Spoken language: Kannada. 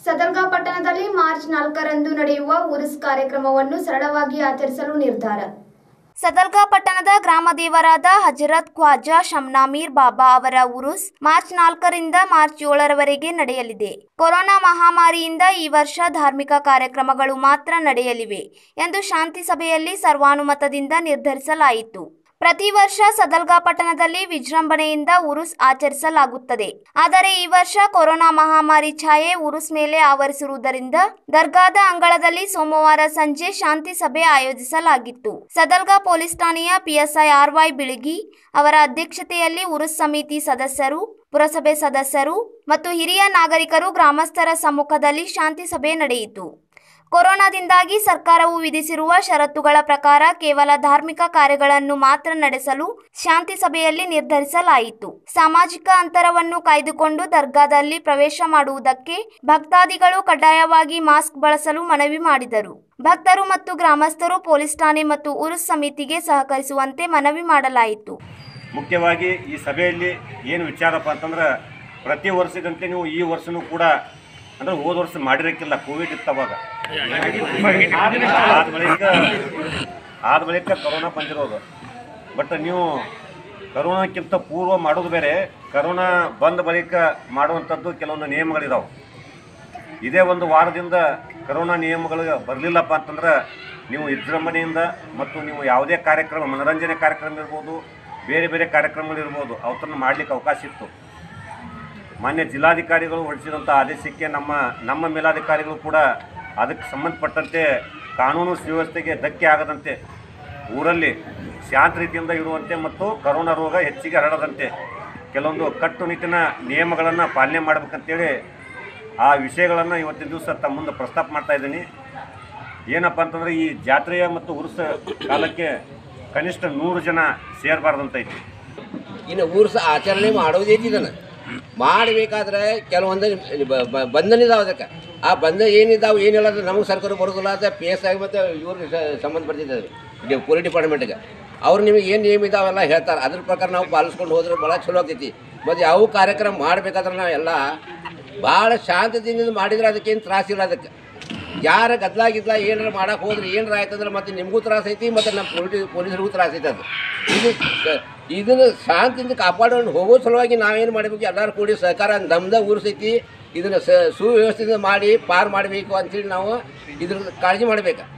ಸದಲ್ಗಾ ಪಟ್ಟಣದಲ್ಲಿ ಮಾರ್ಚ್ ನಾಲ್ಕರಂದು ನಡೆಯುವ ಉರುಸ್ ಕಾರ್ಯಕ್ರಮವನ್ನು ಸರಳವಾಗಿ ಆಚರಿಸಲು ನಿರ್ಧಾರ ಸದಲ್ಗಾ ಪಟ್ಟಣದ ಗ್ರಾಮ ದೇವರಾದ ಹಜರತ್ ಖ್ವಾಜಾ ಶಮ್ನಾಮೀರ್ ಬಾಬಾ ಅವರ ಉರುಸ್ ಮಾರ್ಚ್ ನಾಲ್ಕರಿಂದ ಮಾರ್ಚ್ ಏಳರವರೆಗೆ ನಡೆಯಲಿದೆ ಕೊರೋನಾ ಮಹಾಮಾರಿಯಿಂದ ಈ ವರ್ಷ ಧಾರ್ಮಿಕ ಕಾರ್ಯಕ್ರಮಗಳು ಮಾತ್ರ ನಡೆಯಲಿವೆ ಎಂದು ಶಾಂತಿ ಸಭೆಯಲ್ಲಿ ಸರ್ವಾನುಮತದಿಂದ ನಿರ್ಧರಿಸಲಾಯಿತು ಪ್ರತಿ ವರ್ಷ ಸದಲ್ಗಾ ಪಟ್ಟಣದಲ್ಲಿ ವಿಜೃಂಭಣೆಯಿಂದ ಉರುಸ್ ಆಚರಿಸಲಾಗುತ್ತದೆ ಆದರೆ ಈ ವರ್ಷ ಕೊರೋನಾ ಮಹಾಮಾರಿ ಛಾಯೆ ಉರುಸ್ ಮೇಲೆ ಆವರಿಸಿರುವುದರಿಂದ ದರ್ಗಾದ ಅಂಗಳದಲ್ಲಿ ಸೋಮವಾರ ಸಂಜೆ ಶಾಂತಿ ಸಭೆ ಆಯೋಜಿಸಲಾಗಿತ್ತು ಸದಲ್ಗಾ ಪೊಲೀಸ್ ಠಾಣೆಯ ಪಿಎಸ್ಐ ಆರ್ವೈ ಬಿಳಿಗಿ ಅವರ ಅಧ್ಯಕ್ಷತೆಯಲ್ಲಿ ಉರುಸ್ ಸಮಿತಿ ಸದಸ್ಯರು ಪುರಸಭೆ ಸದಸ್ಯರು ಮತ್ತು ಹಿರಿಯ ನಾಗರಿಕರು ಗ್ರಾಮಸ್ಥರ ಸಮ್ಮುಖದಲ್ಲಿ ಶಾಂತಿ ಸಭೆ ನಡೆಯಿತು ಕೊರೋನಾದಿಂದಾಗಿ ಸರ್ಕಾರವು ವಿಧಿಸಿರುವ ಷರತ್ತುಗಳ ಪ್ರಕಾರ ಕೇವಲ ಧಾರ್ಮಿಕ ಕಾರ್ಯಗಳನ್ನು ಮಾತ್ರ ನಡೆಸಲು ಶಾಂತಿ ಸಭೆಯಲ್ಲಿ ನಿರ್ಧರಿಸಲಾಯಿತು ಸಾಮಾಜಿಕ ಅಂತರವನ್ನು ಕಾಯ್ದುಕೊಂಡು ದರ್ಗಾದಲ್ಲಿ ಪ್ರವೇಶ ಮಾಡುವುದಕ್ಕೆ ಭಕ್ತಾದಿಗಳು ಕಡ್ಡಾಯವಾಗಿ ಮಾಸ್ಕ್ ಬಳಸಲು ಮನವಿ ಮಾಡಿದರು ಭಕ್ತರು ಮತ್ತು ಗ್ರಾಮಸ್ಥರು ಪೊಲೀಸ್ ಠಾಣೆ ಮತ್ತು ಉರುಸ್ ಸಮಿತಿಗೆ ಸಹಕರಿಸುವಂತೆ ಮನವಿ ಮಾಡಲಾಯಿತು ಮುಖ್ಯವಾಗಿ ಈ ಸಭೆಯಲ್ಲಿ ಏನು ವಿಚಾರಪ್ಪ ಅಂತಂದ್ರೆ ಪ್ರತಿ ವರ್ಷದಂತೆ ನೀವು ಈ ವರ್ಷನೂ ಕೂಡ ಅಂದ್ರೆ ಹೋದ ವರ್ಷ ಮಾಡಿರಕ್ಕಿಲ್ಲ ಕೋವಿಡ್ ಇತ್ತವಾಗ ಆದ ಬಳಿಕ ಆದ ಬಳಿಕ ಕರೋನಾ ಬಂದಿರೋದು ಬಟ್ ನೀವು ಕರೋನಾಕ್ಕಿಂತ ಪೂರ್ವ ಮಾಡೋದು ಬೇರೆ ಕರೋನಾ ಬಂದ ಬಳಿಕ ಮಾಡುವಂಥದ್ದು ಕೆಲವೊಂದು ನಿಯಮಗಳಿದಾವೆ ಇದೇ ಒಂದು ವಾರದಿಂದ ಕರೋನಾ ನಿಯಮಗಳು ಬರಲಿಲ್ಲಪ್ಪ ಅಂತಂದ್ರೆ ನೀವು ವಿಜೃಂಭಣೆಯಿಂದ ಮತ್ತು ನೀವು ಯಾವುದೇ ಕಾರ್ಯಕ್ರಮ ಮನೋರಂಜನೆ ಕಾರ್ಯಕ್ರಮ ಇರ್ಬೋದು ಬೇರೆ ಬೇರೆ ಕಾರ್ಯಕ್ರಮಗಳಿರ್ಬೋದು ಅವತ್ತನ್ನು ಮಾಡಲಿಕ್ಕೆ ಅವಕಾಶ ಇತ್ತು ಮಾನ್ಯ ಜಿಲ್ಲಾಧಿಕಾರಿಗಳು ಹೊರಡಿಸಿದಂಥ ಆದೇಶಕ್ಕೆ ನಮ್ಮ ನಮ್ಮ ಮೇಲಾಧಿಕಾರಿಗಳು ಕೂಡ ಅದಕ್ಕೆ ಸಂಬಂಧಪಟ್ಟಂತೆ ಕಾನೂನು ಸುವ್ಯವಸ್ಥೆಗೆ ಧಕ್ಕೆ ಆಗದಂತೆ ಊರಲ್ಲಿ ಶಾಂತ ರೀತಿಯಿಂದ ಇರುವಂತೆ ಮತ್ತು ಕರೋನಾ ರೋಗ ಹೆಚ್ಚಿಗೆ ಹರಡದಂತೆ ಕೆಲವೊಂದು ಕಟ್ಟುನಿಟ್ಟಿನ ನಿಯಮಗಳನ್ನು ಪಾಲನೆ ಮಾಡಬೇಕಂತೇಳಿ ಆ ವಿಷಯಗಳನ್ನು ಇವತ್ತಿನ ದಿವಸ ತಮ್ಮ ಮುಂದೆ ಪ್ರಸ್ತಾಪ ಮಾಡ್ತಾ ಇದ್ದೀನಿ ಏನಪ್ಪ ಅಂತಂದರೆ ಈ ಜಾತ್ರೆಯ ಮತ್ತು ಉರುಸ ಕಾಲಕ್ಕೆ ಕನಿಷ್ಠ ನೂರು ಜನ ಸೇರಬಾರ್ದಂತೈತಿ ಇನ್ನು ಊರ್ಸ ಆಚರಣೆ ಮಾಡೋದೈತಿ ಇದನ್ನು ಮಾಡಬೇಕಾದ್ರೆ ಕೆಲವೊಂದು ಬ- ಬ- ಬಂಧನ ಇದಾವೆ ಅದಕ್ಕೆ ಆ ಬಂಧನ ಏನಿದಾವೆ ಏನಿಲ್ಲ ಅಂದ್ರೆ ನಮಗೆ ಸರ್ಕಾರ ಬರೋದಿಲ್ಲ ಅಂತ ಪಿ ಎಸ್ ಆಗಿ ಮತ್ತು ಇವ್ರಿಗೆ ಸ- ಸಂಬಂಧಪಟ್ಟಿದ್ದಾರೆ ಇದು ಪೊಲೀಸ್ ಡಿಪಾರ್ಟ್ಮೆಂಟ್ಗೆ ಅವ್ರು ನಿಮಗೆ ಏನು ನಿಯಮ ಇದಾವೆಲ್ಲ ಹೇಳ್ತಾರೆ ಅದ್ರ ಪ್ರಕಾರ ನಾವು ಪಾಲಿಸ್ಕೊಂಡು ಹೋದ್ರೆ ಭಾಳ ಚಲೋ ಆಗ್ತೈತಿ ಮತ್ತು ಯಾವ ಕಾರ್ಯಕ್ರಮ ಮಾಡಬೇಕಾದ್ರೆ ನಾವೆಲ್ಲ ಭಾಳ ಶಾಂತದಿಂದ ಮಾಡಿದ್ರೆ ಅದಕ್ಕೇನು ತ್ರಾಸಿಲ್ಲ ಅದಕ್ಕೆ ಯಾರ ಗದ್ಲ ಗಿದ್ಲ ಏನಾರ ಮಾಡಕ್ಕೆ ಹೋದ್ರೆ ಏನಾರ ಆಯ್ತಂದ್ರೆ ಮತ್ತೆ ನಿಮಗೂ ತ್ರಾಸ ಐತಿ ಮತ್ತು ನಮ್ಮ ಪೊಲೀಸ್ ಪೊಲೀಸರಿಗೂ ತ್ರಾಸ ಐತೆ ಅದು ಇದು ಸ- ಇದನ್ನು ಶಾಂತಿಯಿಂದ ಕಾಪಾಡ್ಕೊಂಡು ಹೋಗೋ ಸಲುವಾಗಿ ನಾವೇನು ಮಾಡಬೇಕು ಎಲ್ಲರೂ ಕೂಡಿ ಸಹಕಾರ ನಮ್ದ ಊರಿಸೈತಿ ಇದನ್ನು ಸ ಸುವ್ಯವಸ್ಥೆಯಿಂದ ಮಾಡಿ ಪಾರು ಮಾಡಬೇಕು ಅಂತೇಳಿ ನಾವು ಇದ್ರ ಕಾಳಜಿ ಮಾಡಬೇಕು